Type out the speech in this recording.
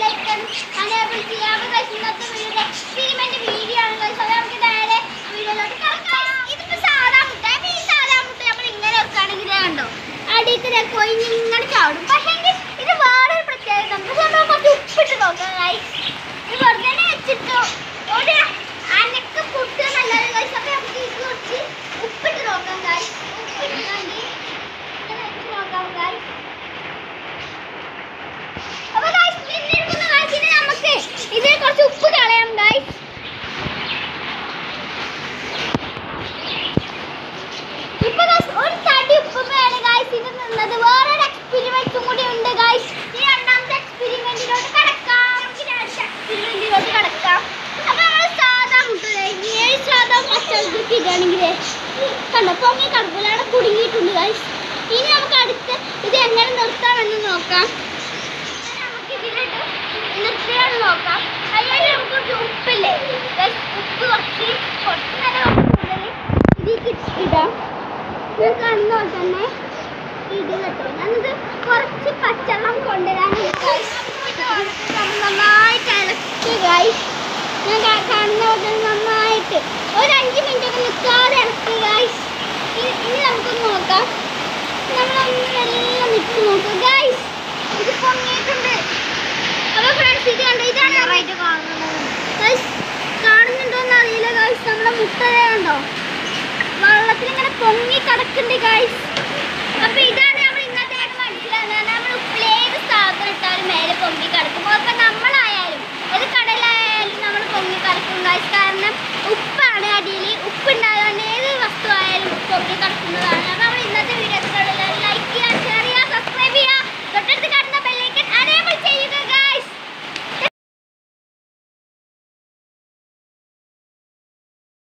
Bell icon enable ചെയ്യാം അപ്പോൾ guys, ഇന്നത്തെ വീഡിയോ എക്സ്പെരിമെന്റ് വീഡിയോ ആണ് guys. അപ്പോൾ നമുക്ക് നേരെ വീഡിയോയിലോട്ട് കിടക്കാം ഇതിപ്പോ സാധാ മുട്ട അപ്പൊ ഈ സാധാ മുട്ട നമ്മൾ ഇങ്ങനെ വെക്കുകയാണെങ്കിൽ കണ്ടോ അടിയിട്ട് കൊയിഞ്ഞ് ഇങ്ങനെ ചാടും പക്ഷേ ഇത് വേറെ ഒരു പ്രത്യേകത ഉണ്ട് പക്ഷെ നമ്മൾ കുറച്ച് ഉപ്പിട്ട് നോക്കാം guys. ഇത് വെറുതെ വെച്ചിട്ടോ ഒരു അനക്ക് പുട്ട് നല്ലത് guys. അപ്പൊ നമുക്ക് ഇത് കുറച്ച് ഉപ്പിട്ട് നോക്കാം guys. ഉപ്പിട്ട് കണ്ട് ഇങ്ങനെ വെച്ച് നോക്കാം guys. അപ്പൊ guys, പിന്നെ എടുക്കുന്ന guys, ഇനി നമുക്ക് ഇതിൽ കുറച്ച് ഉപ്പ് കളയാം ഗൈസ് ഇപ്പൊ guys, ഒരു തടി ഉപ്പുമയാണ് ഗൈസ് ഇത് നിന്നത് വേറൊരു എക്സ്പെരിമെന്റും കൂടി ഉണ്ട് ഗൈസ് ഈ രണ്ടാമത്തെ എക്സ്പെരിമെന്റിലോട്ട് കടക്കാം നമുക്ക് രണ്ട് എക്സ്പെരിമെന്റിലോട്ട് കടക്കാം അപ്പൊ നമ്മൾ സാധാ മുട്ട ഏഴ് സാധാ പച്ചവെള്ളത്തിൽ ഇടുകയാണെങ്കിൽ കണ്ടോ പൊങ്ങി കിടക്കൂല അവിടെ കുടുങ്ങിയിട്ടുണ്ട് ഗൈസ് ഇനി നമുക്ക് അടുത്ത് ഇത് എങ്ങനെ നിർത്താമെന്ന് നോക്കാം നമുക്ക് ഇതിലിട്ട് നിർത്തിയാൽ നോക്കാം അതിനായിട്ട് നമുക്ക് കുറച്ച് ഉപ്പില്ലേ Guys, ഉപ്പ് കുറച്ച് കുറച്ച് നല്ല കൂടുതൽ ഇതിലേക്ക് ഇടാം ഇത് കാണുന്ന പോലെ തന്നെ ഇത് കേട്ടോ ഞാനിത് കുറച്ച് പച്ചവെള്ളം കൊണ്ടുവരാനാണ് guys. നമ്മൾ നന്നായിട്ട് ഇളക്കി ഗൈസ് ഞാൻ കാ- കാണുന്ന പോലെ തന്നെ നന്നായിട്ട് ഒരു അഞ്ച് മിനിറ്റ് ഒക്കെ നിൽക്കാതെ ഇളക്കി ഗൈസ് ഇനി നമുക്കൊന്ന് നോക്കാം നമ്മളൊന്ന് എല്ലാം നിൽക്കി നോക്കാം ഗൈസ് ഇത് പൊങ്ങിയിട്ടുണ്ട് അപ്പൊ ഫ്രണ്ട്സ് ഇത് കണ്ടോ ഇതാണ് ഗൈസ് കാണുന്നുണ്ടോന്ന് അറിയില്ല ഗൈസ് നമ്മുടെ മുട്ട കണ്ടോ വെള്ളത്തിൽ ഇങ്ങനെ പൊങ്ങി കിടക്കുന്നുണ്ട് ഗൈസ്